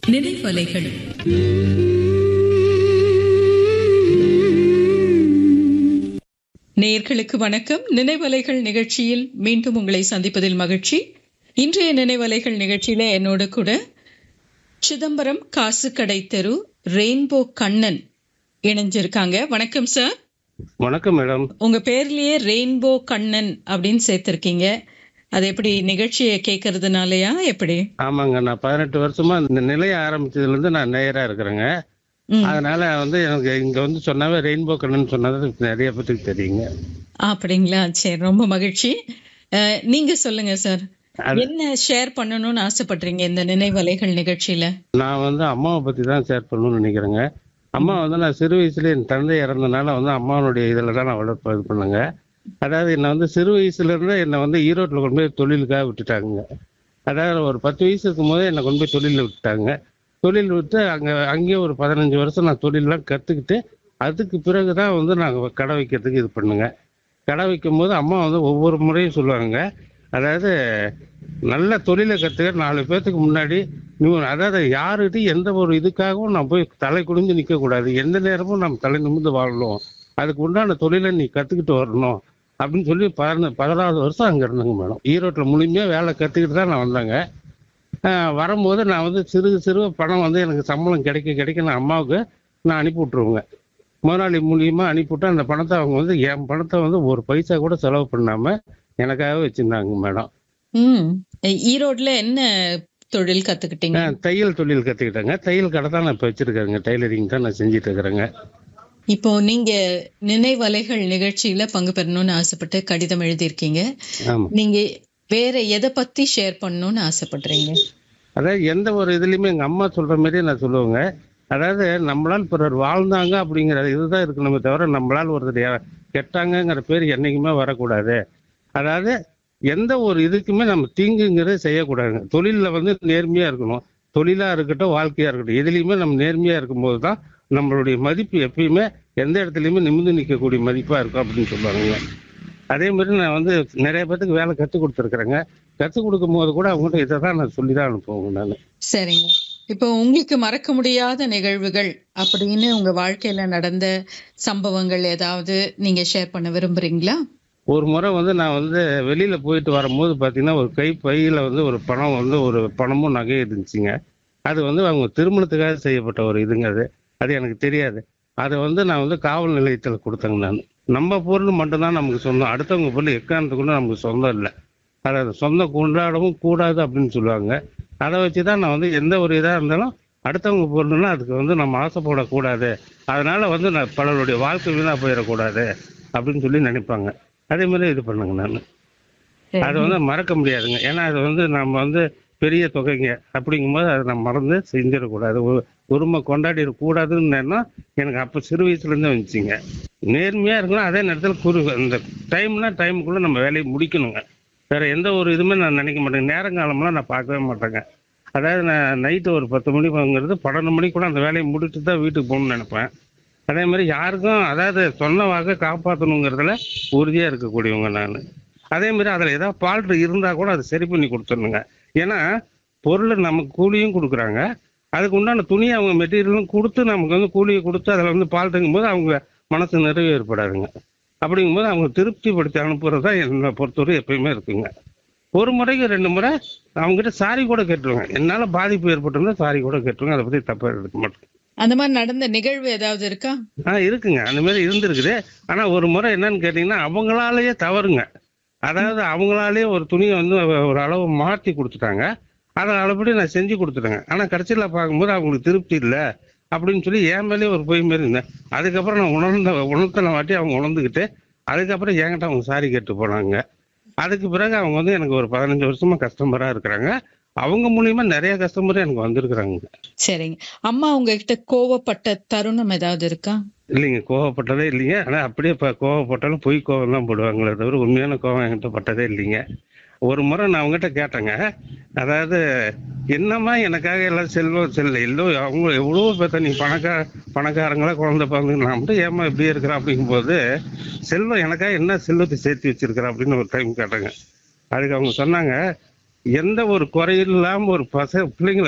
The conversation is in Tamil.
நினைவலைகள் நேயர்களுக்கு வணக்கம் நினைவலைகள் நிகழ்ச்சியில் மீண்டும் உங்களை சந்திப்பதில் மகிழ்ச்சி இன்றைய நினைவலைகள் நிகழ்ச்சியில என்னோட கூட சிதம்பரம் காசுக்கடை தெரு ரெயின்போ கண்ணன் இணைஞ்சிருக்காங்க வணக்கம் சார் வணக்கம் மேடம் உங்க பேர்லயே ரெயின்போ கண்ணன் அப்படின்னு சேர்த்திருக்கீங்க அது எப்படி நிகழ்ச்சியை கேட்கறதுனாலயா எப்படி ஆமாங்க நான் பதினெட்டு வருஷமா இந்த நிலைய ஆரம்பிச்சதுல இருந்து நான் நேயரா இருக்கிறேங்க ம். அதனால வந்து எனக்கு இங்க வந்து சொன்னாவே ரெயின்போ கண்ணன் சொன்னது நிறைய பேத்துக்கு தெரியுங்க அப்படிங்களா சரி ரொம்ப மகிழ்ச்சி அஹ், நீங்க சொல்லுங்க சார் அது- என்ன ஷேர் பண்ணணும்னு ஆசைப்படுறீங்க இந்த நினைவலைகள் நிகழ்ச்சியில நான் வந்து அம்மாவை பத்தி தான் ஷேர் பண்ணணும்னு நினைக்கிறேங்க அம்மா வந்து நான் சிறு வயசுல என் தந்தை இறந்தனால வந்து அம்மாவனுடைய இதுல தான் நான் வளர்ப்பு இது பண்ணுங்க அதாவது என்னை வந்து சிறு வயசுல இருந்து என்னை வந்து ஈரோட்டில் கொண்டு போய் தொழிலுக்காக விட்டுட்டாங்க அதாவது ஒரு பத்து வயசு இருக்கும் போதே என்னை கொண்டு போய் தொழிலில் விட்டுட்டாங்க தொழில் விட்டு அங்கே அங்கேயே ஒரு பதினஞ்சு வருஷம் நான் தொழிலெலாம் கற்றுக்கிட்டு அதுக்கு பிறகு தான் வந்து நாங்கள் கடை வைக்கிறதுக்கு இது பண்ணுங்க கடை வைக்கும் போது அம்மா வந்து ஒவ்வொரு முறையும் சொல்லுவாங்க அதாவது நல்ல தொழிலை கற்றுக்க நாலு பேர்த்துக்கு முன்னாடி நீ அதாவது யாருக்கிட்டையும் எந்த ஒரு இதுக்காகவும் நான் போய் தலை குனிஞ்சு நிற்கக்கூடாது எந்த நேரமும் நம்ம தலை நிமிர்ந்து வாழணும் அதுக்கு உண்டான தொழிலை நீ கற்றுக்கிட்டு வரணும் அப்படின்னு சொல்லி பதின பதினாறு வருஷம் அங்கே இருந்தேங்க மேடம் ஈரோட்டில் முழுமையாக வேலை கற்றுக்கிட்டு தான் நான் வந்தேங்க ஆஹ் வரும்போது நான் வந்து சிறு சிறு பணம் வந்து எனக்கு சம்பளம் கிடைக்க கிடைக்க நான் அம்மாவுக்கு நான் அனுப்பி விட்ருவேங்க முதலாளி மூலியமா அனுப்பிவிட்டு அந்த பணத்தை அவங்க வந்து என் பணத்தை வந்து ஒரு பைசா கூட செலவு பண்ணாம எனக்காக வச்சிருந்தாங்க மேடம் ம் ஈரோட்ல என்ன தொழில் கத்துக்கிட்டீங்க நான் தையல் தொழில் கற்றுக்கிட்டேங்க தையல் கடை தான் நான் இப்போ வச்சிருக்கேங்க டைலரிங் தான் நான் செஞ்சுட்டு இருக்கிறேங்க இப்போ நீங்க நினைவலைகள் நிகழ்ச்சியில பங்கு பெறணும்னு ஆசைப்பட்டு கடிதம் எழுதியிருக்கீங்க ஆமாம் நீங்க வேற எதை பத்தி ஷேர் பண்ணணும்னு ஆசைப்படுறீங்க அதாவது எந்த ஒரு இதுலையுமே எங்கள் அம்மா சொல்கிற மாதிரியே நான் சொல்லுவேங்க அதாவது நம்மளால் பிறர் வாழ்ந்தாங்க அப்படிங்கிற இதுதான் இருக்கணுமே தவிர நம்மளால் ஒருத்தர் யா- கெட்டாங்கங்கிற பேர் என்றைக்குமே வரக்கூடாது அதாவது எந்த ஒரு இதுக்குமே நம்ம தீங்குங்கிறத செய்யக்கூடாதுங்க தொழிலில் வந்து நேர்மையாக இருக்கணும் தொழிலாக இருக்கட்டும் வாழ்க்கையாக இருக்கட்டும் எதுலேயுமே நம்ம நேர்மையாக இருக்கும்போது தான் நம்மளுடைய மதிப்பு எப்பயுமே எந்த இடத்துலையுமே நிமிர்ந்து நிற்கக்கூடிய மதிப்பாக இருக்கும் அப்படின்னு சொல்லுவாங்க அதே மாதிரி நான் வந்து நிறைய பேத்துக்கு வேலை கற்றுக் கொடுத்துருக்குறேங்க கற்றுக் கொடுக்கும் போது கூட அவங்ககிட்ட இதை தான் நான் சொல்லி தான் அனுப்புவேங்க நான் சரிங்க இப்போ உங்களுக்கு மறக்க முடியாத நிகழ்வுகள் அப்படின்னு உங்க வாழ்க்கையில நடந்த சம்பவங்கள் ஏதாவது நீங்க ஷேர் பண்ண விரும்புறீங்களா ஒரு முறை வந்து நான் வந்து வெளியில போயிட்டு வரும்போது பார்த்தீங்கன்னா ஒரு கை பையில வந்து ஒரு பணம் வந்து ஒரு பணமும் நகையும் இருந்துச்சுங்க அது வந்து அவங்க திருமணத்துக்காக செய்யப்பட்ட ஒரு இதுங்க அது அது எனக்கு தெரியாது அதை வந்து நான் வந்து காவல் நிலையத்தில் கொடுத்தேங்க நான் நம்ம பொருள் மட்டும்தான் நமக்கு சொந்தம் அடுத்தவங்க பொருள் எக்காரணத்துக்குள்ள நமக்கு சொந்தம் இல்லை அதாவது சொந்தம் கொண்டாடவும் கூடாது அப்படின்னு சொல்லுவாங்க அதை வச்சு தான் நான் வந்து எந்த ஒரு இதாக இருந்தாலும் அடுத்தவங்க பொருள்னா அதுக்கு வந்து நம்ம ஆசைப்படக்கூடாது அதனால வந்து நான் பலருடைய வாழ்க்கை வீணாக போயிடக்கூடாது அப்படின்னு சொல்லி நினைப்பாங்க அதே மாதிரி இது பண்ணுங்க நான் அது வந்து மறக்க முடியாதுங்க ஏன்னா அது வந்து நம்ம வந்து பெரிய தொகைங்க அப்படிங்கும்போது அதை நம்ம மறந்து செஞ்சிடக்கூடாது ஒரு உரிமை கொண்டாடிடக்கூடாதுன்னு எண்ணம் எனக்கு அப்போ சிறு வயசுலேருந்தே வந்துச்சுங்க நேர்மையாக இருக்கணும் அதே நேரத்தில் குறு இந்த டைம்னா டைமுக்குள்ளே நம்ம வேலையை முடிக்கணுங்க வேற எந்த ஒரு இதுவுமே நான் நினைக்க மாட்டேங்க நேரங்காலம்லாம் நான் பார்க்கவே மாட்டேங்க அதாவது நான் நைட்டு ஒரு பத்து மணி வாங்குறது பன்னெண்டு மணிக்கு கூட அந்த வேலையை முடிச்சுட்டு தான் வீட்டுக்கு போகணும்னு நினைப்பேன் அதே மாதிரி யாருக்கும் அதாவது சொன்ன வாக்கை காப்பாற்றணுங்கிறதுல உறுதியாக இருக்கக்கூடியவங்க நான் அதே மாதிரி அதில் ஏதாவது ஃபால்ட் இருந்தால் கூட அதை சரி பண்ணி கொடுத்துடணுங்க ஏன்னா பொருள் நமக்கு கூலியும் கொடுக்குறாங்க அதுக்கு உண்டான துணியை அவங்க மெட்டீரியலும் கொடுத்து நமக்கு வந்து கூலியை கொடுத்து அதில் வந்து ஃபால்ட்டுங்கும் போது அவங்க மனசு நிறைவு ஏற்படாதுங்க அப்படிங்கும்போது அவங்க திருப்திப்படுத்தி அனுப்புறது தான் என்னை பொறுத்தவரை எப்பயுமே இருக்குங்க ஒரு முறைக்கு ரெண்டு முறை அவங்ககிட்ட சாரி கூட கேட்டுருவேங்க என்னால் பாதிப்பு ஏற்பட்டிருந்தா சாரி கூட கேட்டுருவேங்க அதை பற்றி தப்பாக எடுக்க மாட்டேன் அந்த மாதிரி நடந்த நிகழ்வு ஏதாவது இருக்கா ஆ இருக்குங்க அந்த மாதிரி இருந்திருக்குது ஆனா ஒரு முறை என்னன்னு கேட்டீங்கன்னா அவங்களாலேயே தவறுங்க அதாவது அவங்களாலேயே ஒரு துணியை வந்து ஒரு அளவு மாற்றி கொடுத்துட்டாங்க அதை அளப்படி நான் செஞ்சு கொடுத்துட்டேங்க ஆனா கடைசியில் பார்க்கும்போது அவங்களுக்கு திருப்தி இல்லை அப்படின்னு சொல்லி என் மேலேயே ஒரு பொய் மாரி இருந்தேன் அதுக்கப்புறம் நான் உணர்ந்த உணர்த்தின வாட்டி அவங்க உணர்ந்துக்கிட்டு அதுக்கப்புறம் என்கிட்ட அவங்க சாரி கேட்டு போனாங்க அதுக்கு பிறகு அவங்க வந்து எனக்கு ஒரு பதினஞ்சு வருஷமா கஸ்டமரா இருக்கிறாங்க அவங்க மூலியமா நிறைய கஸ்டமர் எனக்கு வந்திருக்கிறாங்க சரிங்க அம்மா உங்ககிட்ட கோவப்பட்ட தருணம் ஏதாவது இருக்கா இல்லைங்க கோவப்பட்டதே இல்லைங்க ஆனால் அப்படியே இப்போ கோவப்பட்டாலும் பொய் கோவம் தான் போடுவாங்களே தவிர உண்மையான கோவம் என்கிட்ட பட்டதே இல்லைங்க ஒரு முறை நான் அவங்ககிட்ட கேட்டேங்க அதாவது என்னம்மா எனக்காக எல்லாம் செல்வம் செல்ல எல்லோ அவங்க எவ்வளோ பேர்த்த நீ பணக்கா பணக்காரங்களா குழந்தை பிறந்து நான் மட்டும் ஏமா இப்படியே இருக்கிறேன் அப்படிங்கும்போது செல்வம் எனக்காக என்ன செல்வத்தை சேர்த்து வச்சிருக்கிற அப்படின்னு ஒரு டைம் கேட்டாங்க அதுக்கு அவங்க சொன்னாங்க எந்த ஒரு குறையும் இல்லாமல் ஒரு பச பிள்ளைங்களை